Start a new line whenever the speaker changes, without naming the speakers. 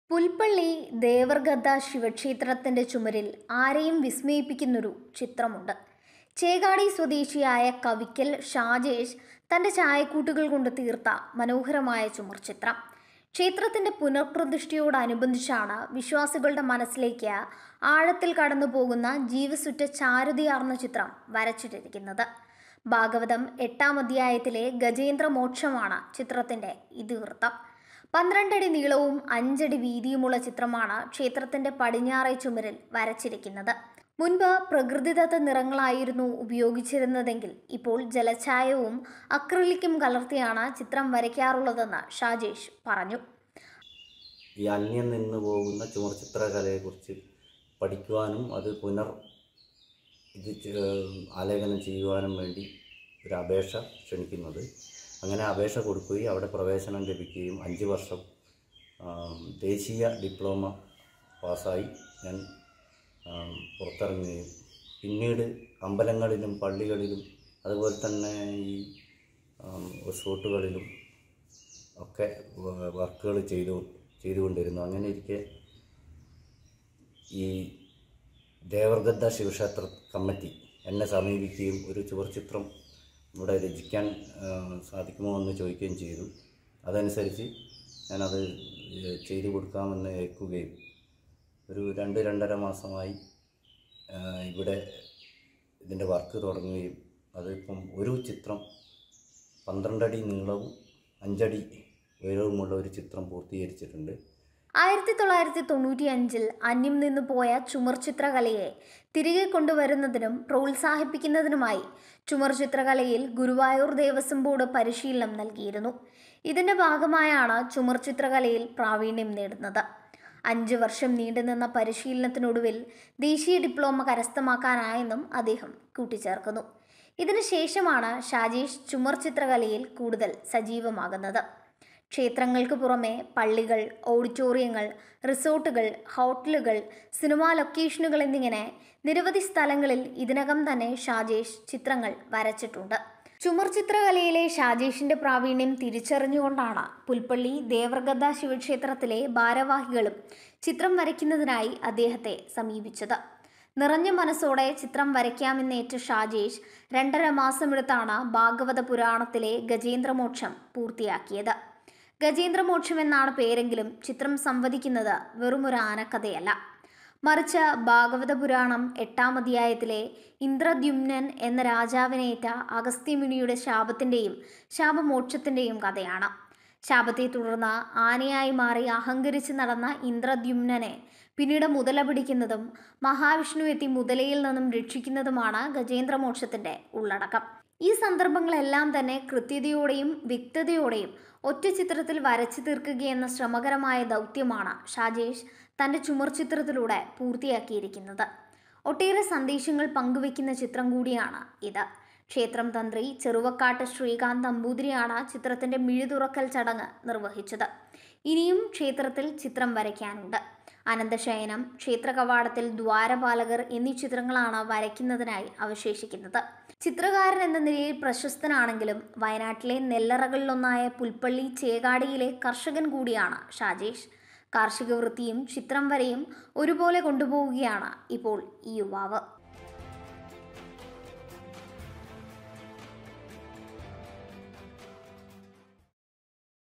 പുൽപ്പള്ളി ദേവർഗദ്ദ ശിവക്ഷേത്രത്തിന്റെ ചുമരിൽ ആരെയും വിസ്മയിപ്പിക്കുന്നൊരു ചിത്രമുണ്ട് ചേകാടി സ്വദേശിയായ കവിക്കൽ ഷാജേഷ് തന്റെ ചായക്കൂട്ടുകൾ കൊണ്ട് തീർത്ത മനോഹരമായ ചുമർ ചിത്രം ക്ഷേത്രത്തിന്റെ പുനഃപ്രതിഷ്ഠയോടനുബന്ധിച്ചാണ് വിശ്വാസികളുടെ മനസ്സിലേക്ക് ആഴത്തിൽ കടന്നു പോകുന്ന ജീവസുറ്റ ചാരുതയാർന്ന ചിത്രം വരച്ചിട്ടിരിക്കുന്നത് ഭാഗവതം എട്ടാം അധ്യായത്തിലെ ഗജേന്ദ്ര മോക്ഷമാണ് ചിത്രത്തിന്റെ ഇതിവൃത്തം പന്ത്രണ്ടടി നീളവും അഞ്ചടി വീതിയുമുള്ള ചിത്രമാണ് ക്ഷേത്രത്തിന്റെ പടിഞ്ഞാറേ ചുമരിൽ വരച്ചിരിക്കുന്നത് മുൻപ് പ്രകൃതിദത്ത നിറങ്ങളായിരുന്നു ഉപയോഗിച്ചിരുന്നതെങ്കിൽ ഇപ്പോൾ ജലഛായവും അക്രിലിക്കും കലർത്തിയാണ് ചിത്രം വരയ്ക്കാറുള്ളതെന്ന് ഷാജേഷ് പറഞ്ഞു
ഈ അന്യം നിന്ന് പോകുന്ന ചുമർ ചിത്രകലയെക്കുറിച്ച് പഠിക്കുവാനും അത് പുനർ ഇത് ചെ- ആലേഖനം ചെയ്യുവാനും വേണ്ടി ഒരു അപേക്ഷ ക്ഷണിക്കുന്നത് അങ്ങനെ അപേക്ഷ കൊടുക്കുകയും അവിടെ പ്രവേശനം ലഭിക്കുകയും അഞ്ച് വർഷം ആം, ദേശീയ ഡിപ്ലോമ പാസ്സായി ഞാൻ ആം, പുറത്തിറങ്ങുകയും പിന്നീട് അമ്പലങ്ങളിലും പള്ളികളിലും അതുപോലെ തന്നെ ഈ ആം, റിസോർട്ടുകളിലും ഒക്കെ വ- വർക്കുകൾ ചെയ്തു ചെയ്തുകൊണ്ടിരുന്നു അങ്ങനെ ഇരിക്കെ ഈ ദേവർഗദ്ദ ശിവക്ഷേത്ര കമ്മിറ്റി എന്നെ സമീപിക്കുകയും ഒരു ചുവർചിത്രം ഇവിടെ രചിക്കാൻ ആ, സാധിക്കുമോ എന്ന് ചോദിക്കുകയും ചെയ്തു അതനുസരിച്ച് ഞാനത് ഏ, ചെയ്തു കൊടുക്കാമെന്ന് ഏൽക്കുകയും ഒരു രണ്ട് രണ്ടര മാസമായി ആ, ഇവിടെ ഇതിൻ്റെ വർക്ക് തുടങ്ങുകയും അതിപ്പം ഒരു ചിത്രം പന്ത്രണ്ടടി നീളവും അഞ്ചടി ഉയരവുമുള്ള ഒരു ചിത്രം പൂർത്തീകരിച്ചിട്ടുണ്ട്
ആയിരത്തി തൊള്ളായിരത്തി തൊണ്ണൂറ്റി അഞ്ചിൽ അന്യം നിന്നു പോയ ചുമർ ചിത്രകലയെ തിരികെ കൊണ്ടുവരുന്നതിനും പ്രോത്സാഹിപ്പിക്കുന്നതിനുമായി ചുമർ ചിത്രകലയിൽ ഗുരുവായൂർ ദേവസ്വം ബോർഡ് പരിശീലനം നൽകിയിരുന്നു ഇതിന്റെ ഭാഗമായാണ് ചുമർ ചിത്രകലയിൽ പ്രാവീണ്യം നേടുന്നത് അഞ്ച് വർഷം നീണ്ടുനിന്ന പരിശീലനത്തിനൊടുവിൽ ദേശീയ ഡിപ്ലോമ കരസ്ഥമാക്കാനായെന്നും അദ്ദേഹം കൂട്ടിച്ചേർക്കുന്നു ഇതിനുശേഷമാണ് ഷാജേഷ് ചുമർ ചിത്രകലയിൽ കൂടുതൽ സജീവമാകുന്നത് ക്ഷേത്രങ്ങൾക്ക് പുറമെ പള്ളികൾ ഓഡിറ്റോറിയങ്ങൾ റിസോർട്ടുകൾ ഹോട്ടലുകൾ സിനിമാ ലൊക്കേഷനുകൾ എന്നിങ്ങനെ നിരവധി സ്ഥലങ്ങളിൽ ഇതിനകം തന്നെ ഷാജേഷ് ചിത്രങ്ങൾ വരച്ചിട്ടുണ്ട് ചുമർ ചിത്രകലയിലെ ഷാജേഷിന്റെ പ്രാവീണ്യം തിരിച്ചറിഞ്ഞുകൊണ്ടാണ് പുൽപ്പള്ളി ദേവർഗദ്ദ ശിവക്ഷേത്രത്തിലെ ഭാരവാഹികളും ചിത്രം വരയ്ക്കുന്നതിനായി അദ്ദേഹത്തെ സമീപിച്ചത് നിറഞ്ഞ മനസ്സോടെ ചിത്രം വരയ്ക്കാമെന്നേറ്റ ഷാജേഷ് രണ്ടര മാസമെടുത്താണ് ഭാഗവത പുരാണത്തിലെ ഗജേന്ദ്രമോക്ഷം പൂർത്തിയാക്കിയത് ഗജേന്ദ്രമോക്ഷം എന്നാണ് പേരെങ്കിലും ചിത്രം സംവദിക്കുന്നത് വെറുമൊരു ആനക്കഥയല്ല മറിച്ച് ഭാഗവത പുരാണം എട്ടാം അധ്യായത്തിലെ ഇന്ദ്രദ്യുമ്നൻ എന്ന രാജാവിനേറ്റ അഗസ്ത്യമുനിയുടെ ശാപത്തിൻ്റെയും ശാപമോക്ഷത്തിൻ്റെയും കഥയാണ് ശാപത്തെ തുടർന്ന് ആനയായി മാറി അഹങ്കരിച്ച് നടന്ന ഇന്ദ്രദ്യുമ്നനെ പിന്നീട് മുതല പിടിക്കുന്നതും മഹാവിഷ്ണു എത്തി മുതലയിൽ നിന്നും രക്ഷിക്കുന്നതുമാണ് ഗജേന്ദ്രമോക്ഷത്തിന്റെ ഉള്ളടക്കം ഈ സന്ദർഭങ്ങളെല്ലാം തന്നെ കൃത്യതയോടെയും വ്യക്തതയോടെയും ഒറ്റ ചിത്രത്തിൽ വരച്ചു തീർക്കുകയെന്ന ശ്രമകരമായ ദൗത്യമാണ് ഷാജേഷ് തന്റെ ചുമർ ചിത്രത്തിലൂടെ പൂർത്തിയാക്കിയിരിക്കുന്നത് ഒട്ടേറെ സന്ദേശങ്ങൾ പങ്കുവെക്കുന്ന ചിത്രം കൂടിയാണ് ഇത് ക്ഷേത്രം തന്ത്രി ചെറുവക്കാട്ട് ശ്രീകാന്ത് നമ്പൂതിരിയാണ് ചിത്രത്തിന്റെ മിഴിതുറക്കൽ ചടങ്ങ് നിർവഹിച്ചത് ഇനിയും ക്ഷേത്രത്തിൽ ചിത്രം വരയ്ക്കാനുണ്ട് അനന്തശയനം ക്ഷേത്ര കവാടത്തിൽ ദ്വാരപാലകർ എന്നീ ചിത്രങ്ങളാണ് വരയ്ക്കുന്നതിനായി അവശേഷിക്കുന്നത് ചിത്രകാരൻ എന്ന നിലയിൽ പ്രശസ്തനാണെങ്കിലും വയനാട്ടിലെ നെല്ലറകളിലൊന്നായ പുൽപ്പള്ളി ചേകാടിയിലെ കർഷകൻ കൂടിയാണ് ഷാജേഷ് കാർഷിക വൃത്തിയും ചിത്രം വരയും ഒരുപോലെ കൊണ്ടുപോവുകയാണ് ഇപ്പോൾ ഈ യുവാവ്